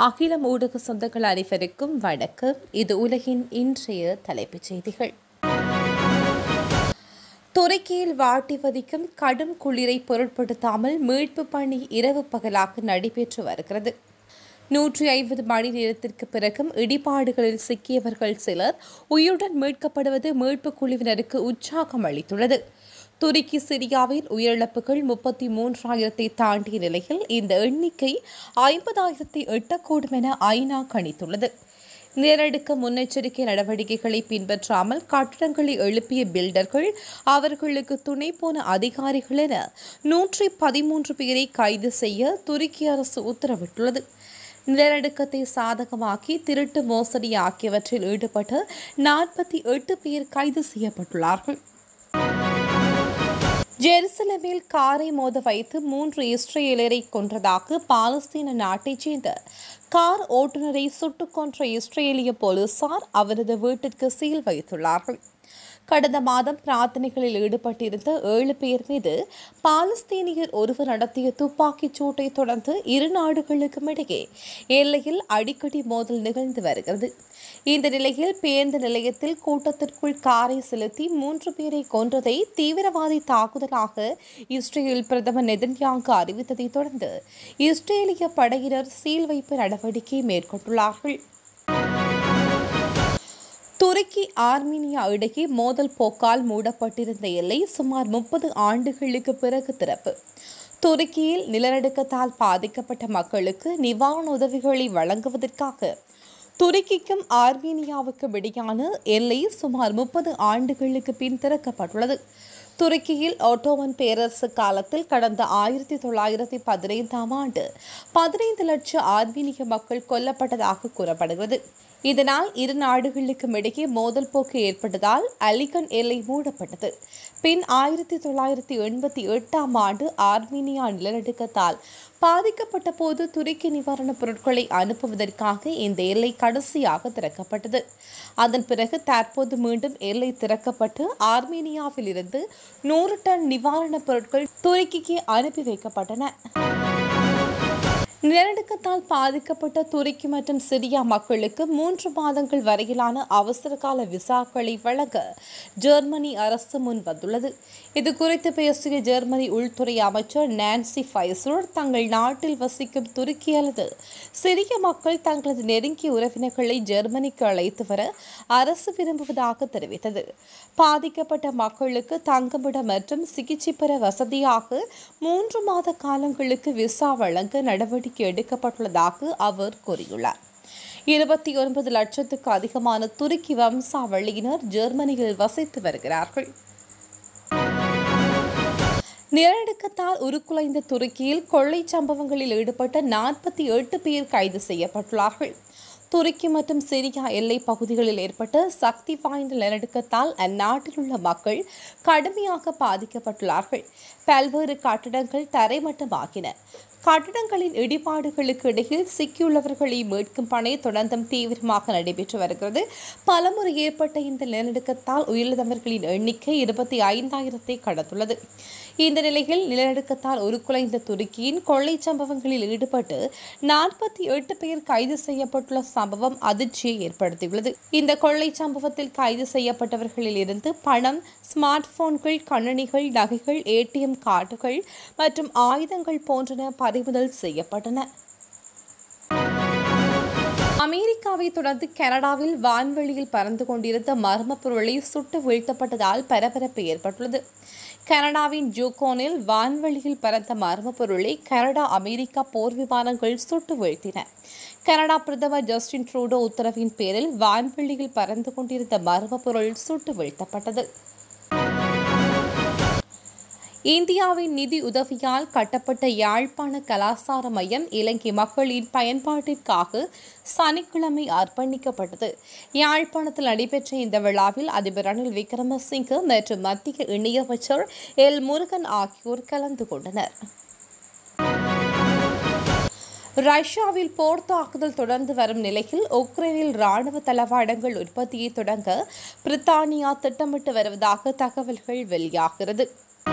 அகிலம் ஊடக சொந்தங்கள் அனைவருக்கும் வணக்கம் இது உலகின் இன்றைய தலைப்புச் செய்திகள் துருக்கியில் வாட்டி வதிக்கும் கடும் குளிரை பொருட்படுத்தாமல் மீட்பு பணி இரவு பகலாக நடைபெற்று வருகிறது நூற்றி ஐம்பது மணி நேரத்திற்கு பிறகும் இடிபாடுகளில் சிக்கியவர்கள் சிலர் உயிருடன் மீட்கப்படுவது மீட்பு குழுவினருக்கு உற்சாகம் அளித்துள்ளது துருக்கி சிரியாவில் உயிரிழப்புகள் முப்பத்தி மூன்றாயிரத்தை தாண்டிய நிலையில் இந்த எண்ணிக்கை ஐம்பதாயிரத்தை எட்டக்கூடும் என ஐநா கணித்துள்ளது நிலநடுக்க முன்னெச்சரிக்கை நடவடிக்கைகளை பின்பற்றாமல் கட்டடங்களை எழுப்பிய பில்டர்கள் அவர்களுக்கு துணை போன அதிகாரிகள் என நூற்றி பதிமூன்று பேரை கைது செய்ய துருக்கி அரசு உத்தரவிட்டுள்ளது நிலநடுக்கத்தை சாதகமாக்கி திருட்டு மோசடி ஆகியவற்றில் ஈடுபட்ட நாற்பத்தி எட்டு பேர் கைது செய்யப்பட்டுள்ளார்கள் ஜெருசலமில் காரை மோத வைத்து மூன்று இஸ்ரேலரை கொன்றதாக பாலஸ்தீன நாட்டைச் சேர்ந்த கார் ஓட்டுநரை சுட்டுக் கொன்ற இஸ்ரேலிய போலீசார் அவரது வீட்டிற்கு சீல் வைத்துள்ளார்கள் கடந்த மாதம் பிரார்த்தனைகளில் ஈடுபட்டிருந்த ஏழு பேர் மீது பாலஸ்தீனியர் ஒருவர் நடத்திய துப்பாக்கிச் சூட்டை தொடர்ந்து இரு நாடுகளுக்கும் இடையே எல்லையில் அடிக்கடி மோதல் நிகழ்ந்து வருகிறது இந்த நிலையில் பேருந்து நிலையத்தில் கூட்டத்திற்குள் காரை செலுத்தி மூன்று பேரை கொன்றதை தீவிரவாதி தாக்குதலாக இஸ்ரேல் பிரதமர் நெதன்யாங்கு அறிவித்ததை தொடர்ந்து இஸ்ரேலிய படையினர் சீல் வைப்பு நடவடிக்கை மேற்கொண்டுள்ளார்கள் துருக்கி ஆர்மீனியா இடையே மோதல் போக்கால் மூடப்பட்டிருந்த எல்லை சுமார் முப்பது ஆண்டுகளுக்கு பிறகு திறப்பு துருக்கியில் நிலநடுக்கத்தால் பாதிக்கப்பட்ட மக்களுக்கு நிவாரண உதவிகளை வழங்குவதற்காக துருக்கிக்கும் ஆர்மீனியாவுக்கு இடையான எல்லை சுமார் முப்பது ஆண்டுகளுக்கு பின் திறக்கப்பட்டுள்ளது துருக்கியில் ஓட்டோமன் பேரரசு காலத்தில் கடந்த ஆயிரத்தி தொள்ளாயிரத்தி பதினைந்தாம் ஆண்டு பதினைந்து லட்சம் ஆர்மீனிய மக்கள் கொல்லப்பட்டதாக கூறப்படுகிறது இதனால் இரு நாடுகளுக்கும் இடையே மோதல் போக்கு ஏற்பட்டதால் அலிகன் எல்லை மூடப்பட்டது பின் ஆயிரத்தி தொள்ளாயிரத்தி எண்பத்தி எட்டாம் ஆண்டு ஆர்மீனியா நிலநடுக்கத்தால் பாதிக்கப்பட்ட போது துருக்கி நிவாரணப் பொருட்களை அனுப்புவதற்காக இந்த எல்லை கடைசியாக திறக்கப்பட்டது அதன் பிறகு தற்போது மீண்டும் எல்லை திறக்கப்பட்டு ஆர்மீனியாவில் இருந்து நூறு டன் நிவாரணப் பொருட்கள் துருக்கிக்கு அனுப்பி வைக்கப்பட்டன நிலநடுக்கத்தால் பாதிக்கப்பட்ட துருக்கி மற்றும் சிரியா மக்களுக்கு மூன்று மாதங்கள் வரையிலான அவசர கால விசாக்களை வழங்க ஜெர்மனி அரசு முன் வந்துள்ளது இது குறித்து பேசிய ஜெர்மனி உள்துறை அமைச்சர் நான்சி ஃபைசர் தங்கள் நாட்டில் வசிக்கும் துருக்கி அல்லது சிரிய மக்கள் தங்களது நெருங்கிய உறவினர்களை ஜெர்மனிக்கு அழைத்து வர அரசு விரும்புவதாக தெரிவித்தது பாதிக்கப்பட்ட மக்களுக்கு தங்குமிடம் மற்றும் சிகிச்சை பெற வசதியாக மூன்று மாத காலங்களுக்கு விசா வழங்க நடவடிக்கை நடவடிக்கை எடுக்கப்பட்டுள்ளதாக அவர் கூறியுள்ளார் இருபத்தி ஒன்பது லட்சத்துக்கு அதிகமான துருக்கி வம்சாவளியினர் ஜெர்மனியில் வசித்து வருகிறார்கள் நிலநடுக்கத்தால் உருக்குலைந்த துருக்கியில் கொள்ளை சம்பவங்களில் ஈடுபட்ட நாற்பத்தி எட்டு பேர் கைது செய்யப்பட்டுள்ளார்கள் துருக்கி மற்றும் சிரியா எல்லை பகுதிகளில் ஏற்பட்ட சக்தி வாய்ந்த நிலநடுக்கத்தால் அந்நாட்டில் உள்ள மக்கள் கடுமையாக பாதிக்கப்பட்டுள்ளார்கள் பல்வேறு கட்டடங்கள் தரைமட்டமாகின கட்டடங்களின் இடிபாடுகளுக்கு இடையில் சிக்கியுள்ளவர்களை மீட்கும் பணி தொடர்ந்தும் தீவிரமாக நடைபெற்று வருகிறது பலமுறை ஏற்பட்ட இந்த நிலநடுக்கத்தால் உயிரிழந்தவர்களின் எண்ணிக்கை இருபத்தி ஐந்தாயிரத்தை கடந்துள்ளது இந்த நிலையில் நிலநடுக்கத்தால் உருக்குலைந்த துருக்கியின் கொள்ளை சம்பவங்களில் ஈடுபட்டு நாற்பத்தி எட்டு பேர் கைது செய்யப்பட்டுள்ள சம்பவம் அதிர்ச்சியை ஏற்படுத்தியுள்ளது இந்த கொள்ளை சம்பவத்தில் கைது செய்யப்பட்டவர்களில் இருந்து பணம் ஸ்மார்ட் போன்கள் கணனிகள் நகைகள் ஏடிஎம் கார்டுகள் மற்றும் ஆயுதங்கள் போன்றன பறிமுதல் செய்யப்பட்டன அமெரிக்காவை தொடர்ந்து கனடாவில் வான்வெளியில் பறந்து கொண்டிருந்த மர்ம பொருளை சுட்டு வீழ்த்தப்பட்டதால் பரபரப்பு ஏற்பட்டுள்ளது கனடாவின் ஜூகோனில் வான்வெளியில் பறந்த மர்ம பொருளை கனடா அமெரிக்கா போர் விமானங்கள் சுட்டு வீழ்த்தின கனடா பிரதமர் ஜஸ்டின் ட்ரூடோ உத்தரவின் பேரில் வான்வெளியில் பறந்து கொண்டிருந்த மர்ம பொருள் சுட்டு வீழ்த்தப்பட்டது இந்தியாவின் நிதி உதவியால் கட்டப்பட்ட யாழ்ப்பாண கலாசார மையம் இலங்கை மக்களின் பயன்பாட்டிற்காக சனிக்கிழமை அர்ப்பணிக்கப்பட்டது யாழ்ப்பாணத்தில் நடைபெற்ற இந்த விழாவில் அதிபர் ரணில் விக்ரமசிங்கே மற்றும் மத்திய இணையமைச்சர் எல் முருகன் ஆகியோர் கலந்து கொண்டனர் ரஷ்யாவில் போர் தாக்குதல் தொடர்ந்து வரும் நிலையில் உக்ரைனில் ராணுவ தளவாடங்கள் உற்பத்தியை தொடங்க பிரித்தானியா திட்டமிட்டு வருவதாக தகவல்கள் வெளியாகிறது